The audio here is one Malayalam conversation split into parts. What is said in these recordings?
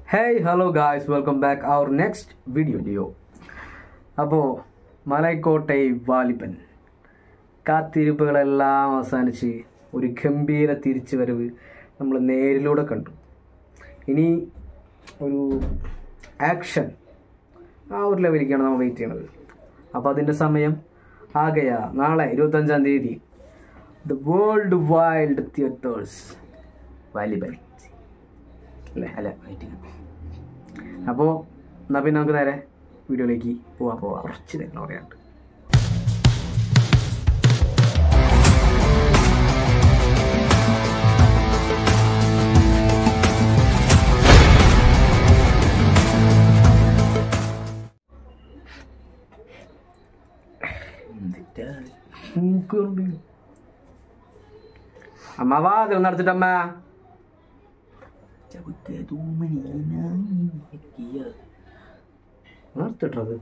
Hey hello guys welcome back our next video video അപ്പോൾ മലൈക്കോട്ടെ വാലിബൻ കാത്തിരിപ്പുകളെല്ലാം അവസാനിച്ച് ഒരു ഗംഭീര തിരിച്ചു വരവ് നമ്മൾ നേരിലൂടെ കണ്ടു ഇനി ഒരു ആക്ഷൻ ആ ഒരു ലെവലിലേക്കാണ് നമ്മൾ വെയിറ്റ് ചെയ്യണത് അപ്പോൾ അതിൻ്റെ സമയം ആകെയാ നാളെ ഇരുപത്തഞ്ചാം തീയതി the worldwide theatres Vaaliban അല്ലേ അല്ല വെയിറ്റിംഗ് അപ്പോൾ എന്നാൽ പിന്നെ നമുക്ക് നേരെ വീഡിയോയിലേക്ക് പോവാം പോവാം കുറച്ച് നേരം പറയാനുണ്ട് അമ്മ വാ ഇതിൽ നടത്തിട്ടമ്മ നിർത്തിട്ടത്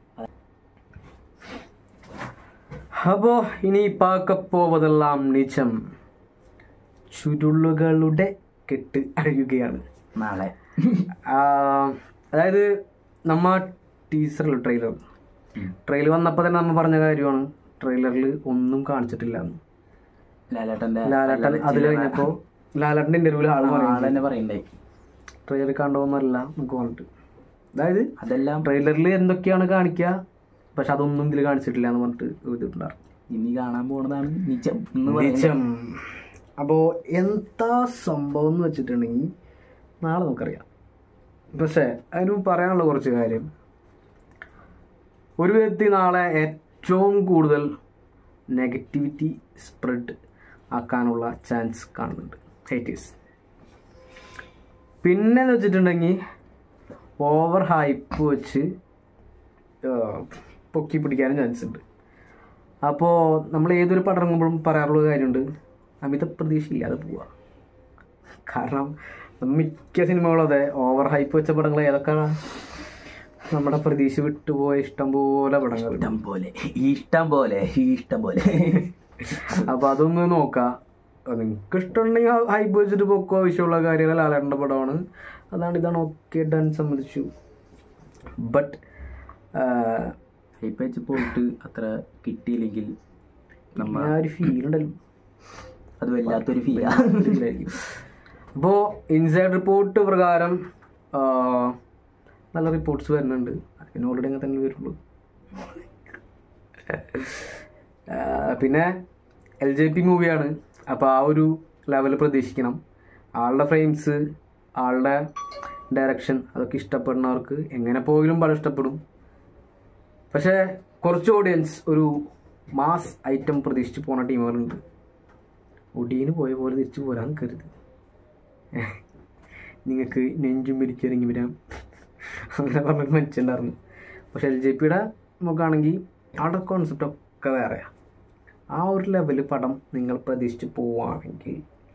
അപ്പോ ഇനി പാക്കപ്പോവതെല്ലാം നിജം ചുരുളുകളുടെ കെട്ട് അഴിയുകയാണ് നാളെ ആ, അതായത് നമ്മ ടീസറിൽ ട്രെയിലർ ട്രെയിലർ വന്നപ്പോൾ തന്നെ നമ്മൾ പറഞ്ഞ കാര്യമാണ് ട്രെയിലറിൽ ഒന്നും കാണിച്ചിട്ടില്ല എന്ന് ലാലേട്ടന്റെ ലാലേട്ടൻ അത് കഴിഞ്ഞപ്പോ ലാലേട്ടന്റെ ഇന്റർവ്യൂവിൽ ആള് ആള് പറയുന്നത് തന്നെ പറയണ്ടേ ട്രെയിലർ കണ്ടോന്നല്ല നമുക്ക് പറഞ്ഞിട്ട് അതായത് അതെല്ലാം ട്രെയിലറിൽ എന്തൊക്കെയാണ് കാണിക്കുക പക്ഷെ അതൊന്നും ഇതിൽ കാണിച്ചിട്ടില്ല എന്ന് പറഞ്ഞിട്ട് എഴുതിയിട്ടുണ്ടായിരുന്നു ഇനി കാണാൻ പോണതാണ് നിജം എന്ന് പറയുന്നത് നിജം അപ്പോ എന്താ സംഭവം എന്ന് വെച്ചിട്ടുണ്ടെങ്കിൽ നാളെ നമുക്കറിയാം പക്ഷേ അതിന് പറയാനുള്ള കുറച്ച് കാര്യം ഒരു വ്യക്തി നാളെ ഏറ്റവും കൂടുതൽ നെഗറ്റിവിറ്റി സ്പ്രെഡ് ആക്കാനുള്ള ചാൻസ് കാണുന്നുണ്ട് ഹേറ്റീസ് പിന്നെ എന്ന് വെച്ചിട്ടുണ്ടെങ്കിൽ ഓവർ ഹൈപ്പ് വെച്ച് ആ, പൊക്കി പിടിക്കാനും ചാൻസ് ഉണ്ട് അപ്പോൾ നമ്മൾ ഏതൊരു പടം ഇറങ്ങുമ്പോഴും പറയാറുള്ള കാര്യമുണ്ട് അമിത പ്രതീക്ഷയില്ലാതെ പോവുക കാരണം മിക്ക സിനിമകളും അതെ ഓവർ ഹൈപ്പ് വെച്ച പടങ്ങൾ ഏതൊക്കെയാണ് നമ്മുടെ പ്രതീക്ഷ വിട്ടുപോയ ഇഷ്ടംപോലെ പടങ്ങൾ ഇഷ്ടം പോലെ ഇഷ്ടം പോലെ ഇഷ്ടം പോലെ അപ്പോൾ അതൊന്ന് നോക്കാം നിങ്ങൾക്ക് ഇഷ്ടമുണ്ടെങ്കിൽ ഹൈപ്പ് വെച്ചിട്ട് പൊക്കോ ആവശ്യമുള്ള കാര്യങ്ങൾ ലാലേട്ടൻ്റെ പടമാണ് അതാണ് ഇതാണ് ഓക്കെ ഡൺ സമ്മതിച്ചു ബട്ട് ഹൈപ്പ് വെച്ച് പോയിട്ട് അത്ര കിട്ടിയില്ലെങ്കിൽ നമ്മ ആ ഒരു ഫീൽ ഉണ്ടല്ലോ അത് വല്ലാത്തൊരു ഫീലാ അപ്പോൾ ഇൻസൈഡ് റിപ്പോർട്ട് പ്രകാരം ആ, നല്ല റിപ്പോർട്ട്സ് വരുന്നുണ്ട് അതിന് ഓൾറെഡി അങ്ങനെ തന്നെ വരുള്ളൂ ആ, പിന്നെ എൽ ജെ പി മൂവിയാണ് അപ്പോൾ ആ ഒരു ലെവൽ പ്രതീക്ഷിക്കണം ആളുടെ ഫ്രെയിംസ് ആളുടെ ഡയറക്ഷൻ അതൊക്കെ ഇഷ്ടപ്പെടുന്നവർക്ക് എങ്ങനെ പോയാലും പടം ഇഷ്ടപ്പെടും പക്ഷേ കുറച്ച് ഓഡിയൻസ് ഒരു മാസ് ഐറ്റം പ്രതീക്ഷിച്ച് പോണ ടീമുകളുണ്ട് ഒടിയന് പോയ പോലെ തിരിച്ചു പോരാൻ കരുത് നിങ്ങൾക്ക് നെഞ്ചും പിരിച്ചിറങ്ങി വരാം അങ്ങനെ പറഞ്ഞൊരു മനുഷ്യണ്ടായിരുന്നു പക്ഷെ എൽ ജെ പിയുടെ നോക്കുകയാണെങ്കിൽ അവിടെ കോൺസെപ്റ്റ് ഒക്കെ വേറെയാണ് ആ ഒരു ലെവല് പടം നിങ്ങൾ പ്രതീക്ഷിച്ച് പോവുകയാണെങ്കിൽ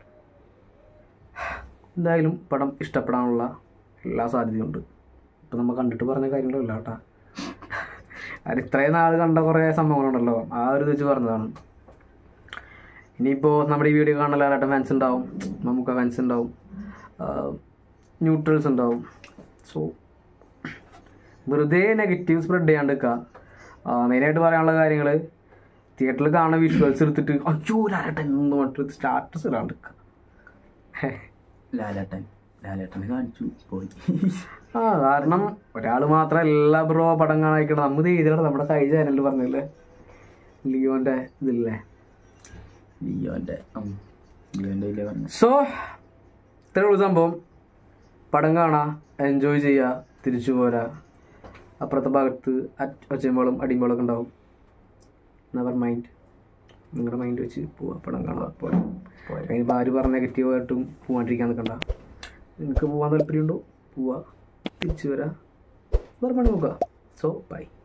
എന്തായാലും പടം ഇഷ്ടപ്പെടാനുള്ള എല്ലാ സാധ്യതയുണ്ട് ഇപ്പം നമ്മൾ കണ്ടിട്ട് പറഞ്ഞ കാര്യങ്ങളല്ല കേട്ടാ അത് ഇത്രയും നാൾ കണ്ട കുറേ സംഭവങ്ങളുണ്ടല്ലോ ആ ഒരു ഇത് വെച്ച് പറഞ്ഞതാണ് ഇനിയിപ്പോൾ നമ്മുടെ ഈ വീഡിയോ കാണുന്ന ലാലാട്ടം ഫാൻസ് ഉണ്ടാവും നമുക്ക് ഫാൻസ് ഉണ്ടാവും ന്യൂട്രൽസ് ഉണ്ടാവും സോ വെറുതെ നെഗറ്റീവ് സ്പ്രെഡ് ചെയ്യാണ്ട് നിൽക്കുക മെയിനായിട്ട് പറയാനുള്ള കാര്യങ്ങൾ തിയേറ്ററിൽ കാണുന്ന വിഷ്വൽസ് എടുത്തിട്ട് അയ്യോ ലാലാട്ടൻ എന്ന് പറഞ്ഞിട്ട് സ്റ്റാറ്റസ് ഇടാണ്ട് നിൽക്കുക ലാലേട്ടൻ ലാലേട്ടനെ കാണിച്ചു പോയി ആ കാരണം ഒരാൾ മാത്രം എല്ലാ ബ്രോ പടം കാണാൻ നമ്മൾ ചെയ്തിട്ട് നമ്മുടെ കൈ ചാനലിൽ പറഞ്ഞില്ലേ ലിയോന്റെ ഇതില്ലേ ലിയോന്റെ ഉം. ലിയോന്റെ ഇല്ലേ പറഞ്ഞു സോ ഇത്രേ ഉള്ളൂ സംഭവം പടം കാണാ എൻജോയ് ചെയ്യുക തിരിച്ചു പോരാ അപ്പുറത്തെ ഭാഗത്ത് അറ്റ് ഒച്ചയുമ്പോഴും അടിയുമ്പോഴൊക്കെ ഉണ്ടാവും നെവർ മൈൻഡ് നിങ്ങളുടെ മൈൻഡ് വെച്ച് പോവാ പടം കാണാൻ പോരാ അതിനിപ്പോൾ ആര് പറഞ്ഞ നെഗറ്റീവ് ആയിട്ടും പോവാണ്ടിരിക്കാൻ നിൽക്കണ്ട നിങ്ങൾക്ക് പോകാൻ താല്പര്യമുണ്ടോ പോവാ തിരിച്ചു വരാ വേറെ പണി നോക്കുക സോ ബൈ